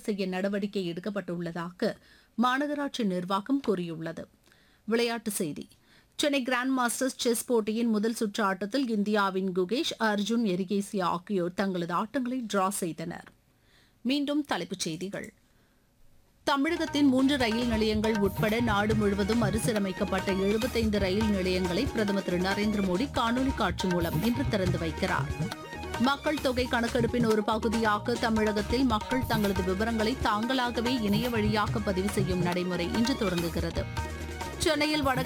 செய்ய நடவடிக்கை எடுக்கப்பட்டுள்ளதாக மாநகராட்சி நிர்வாகம் கூறியுள்ளது விளையாட்டுச் செய்தி சென்னை கிராண்ட் மாஸ்டர்ஸ் செஸ் போட்டியின் முதல் சுற்று ஆட்டத்தில் இந்தியாவின் குகேஷ் அர்ஜுன் எரிகேசி ஆகியோர் தங்களது ஆட்டங்களை டிரா செய்தனர் மீண்டும் தலைப்புச் செய்திகள் தமிழகத்தின் மூன்று ரயில் நிலையங்கள் உட்பட நாடு முழுவதும் மறுசீரமைக்கப்பட்ட எழுபத்தைந்து ரயில் நிலையங்களை பிரதமர் திரு நரேந்திர மோடி காணொலி காட்சி மூலம் இன்று திறந்து வைக்கிறார் மக்கள் தொகை கணக்கெடுப்பின் ஒரு பகுதியாக தமிழகத்தில் மக்கள் தங்களது விவரங்களை தாங்களாகவே இணைய வழியாக பதிவு செய்யும் நடைமுறை இன்று தொடங்குகிறது சென்னையில் வடக்கு